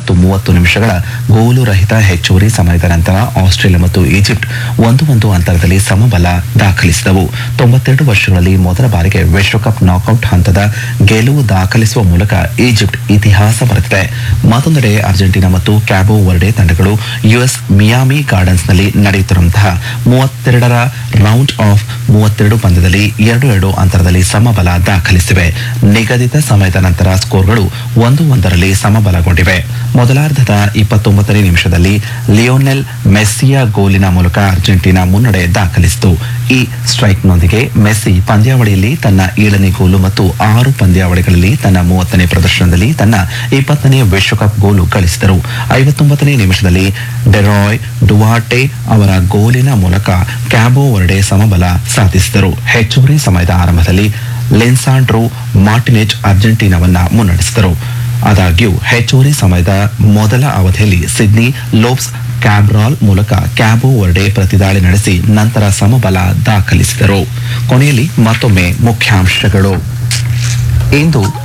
ಮತ್ತು ಮೂವತ್ತು ನಿಮಿಷಗಳ ಗೋಲು ರಹಿತ ಹೆಚ್ಚುವರಿ ಸಮಯದ ನಂತರ ಆಸ್ಟ್ರೇಲಿಯಾ ಮತ್ತು ಈಜಿಪ್ಟ್ ಒಂದು ಒಂದು ಅಂತರದಲ್ಲಿ ಸಮಬಲ ದಾಖಲಿಸಿದವು ತೊಂಬತ್ತೆರಡು ವರ್ಷಗಳಲ್ಲಿ ಮೊದಲ ಬಾರಿಗೆ ವಿಶ್ವಕಪ್ ನಾಕೌಟ್ ಹಂತದ ಗೆಲುವು ದಾಖಲಿಸುವ ಮೂಲಕ ಈಜಿಪ್ಟ್ ಇತಿಹಾಸ ಬರೆದಿದೆ ಮತ್ತೊಂದೆಡೆ ಅರ್ಜೆಂಟೀನಾ ಮತ್ತು ಕ್ಯಾಬೋ ವರ್ಡೆ ತಂಡಗಳು ಯುಎಸ್ ಮಿಯಾಮಿ ಗಾರ್ಡನ್ಸ್ನಲ್ಲಿ ನಡೆಯುತ್ತಿರುವಂತಹ ಮೂವತ್ತೆರಡರ ರೌಂಡ್ ಆಫ್ ಮೂವತ್ತೆರಡು ಪಂದ್ಯದಲ್ಲಿ ಎರಡು ಎರಡು ಅಂತರದಲ್ಲಿ ಸಮಬಲ ದಾಖಲಿಸಿವೆ ನಿಗದಿತ ಸಮಯದ ನಂತರ ಸ್ಕೋರ್ಗಳು ಒಂದು ಒಂದರಲ್ಲಿ ಸಮಬಲಗೊಂಡಿವೆ ಮೊದಲಾರ್ಧದ ಇಪ್ಪತ್ತೊಂಬತ್ತನೇ ನಿಮಿಷದಲ್ಲಿ ಲಿಯೋನೆಲ್ ಮೆಸ್ಸಿಯ ಗೋಲಿನ ಮೂಲಕ ಅರ್ಜೆಂಟೀನಾ ಮುನ್ನಡೆ ದಾಖಲಿಸಿತು ಈ ಸ್ಟ್ರೈಕ್ನೊಂದಿಗೆ ಮೆಸ್ಸಿ ಪಂದ್ಯಾವಳಿಯಲ್ಲಿ ತನ್ನ ಏಳನೇ ಗೋಲು ಮತ್ತು ಆರು ಪಂದ್ಯಾವಳಿಗಳಲ್ಲಿ ತನ್ನ ಮೂವತ್ತನೇ ಪ್ರದರ್ಶನದಲ್ಲಿ ತನ್ನ ಇಪ್ಪತ್ತನೇ ವಿಶ್ವಕಪ್ ಗೋಲು ಗಳಿಸಿದರು ಐವತ್ತೊಂಬತ್ತನೇ ನಿಮಿಷದಲ್ಲಿ ಡೆರಾಯ್ ಡುವಾಟೆ ಅವರ ಗೋಲಿನ ಮೂಲಕ ಕ್ಯಾಬೋ ವರ್ಡೆ ಸಮಬಲ ಸಾಧಿಸಿದರು ಹೆಚ್ಚುವರಿ ಸಮಯದ ಆರಂಭದಲ್ಲಿ ಲೆನ್ಸಾಂಡ್ರೋ ಮಾರ್ಟಿನೆಜ್ ಅರ್ಜೆಂಟೀನಾವನ್ನ ಮುನ್ನಡೆಸಿದರು ಆದಾಗ್ಯೂ ಹೆಚ್ಚುವರಿ ಸಮಯದ ಮೊದಲ ಅವಧಿಯಲ್ಲಿ ಸಿಡ್ನಿ ಲೋಬ್ಸ್ ಕ್ಯಾಬ್ರಾಲ್ ಮೂಲಕ ಕ್ಯಾಬೋ ವರ್ಡೆ ಪ್ರತಿದಾಳಿ ನಡೆಸಿ ನಂತರ ಸಮಬಲ ದಾಖಲಿಸಿದರು ಕೊನೆಯಲ್ಲಿ ಮತ್ತೊಮ್ಮೆ ಮುಖ್ಯಾಂಶಗಳು ಇಂದು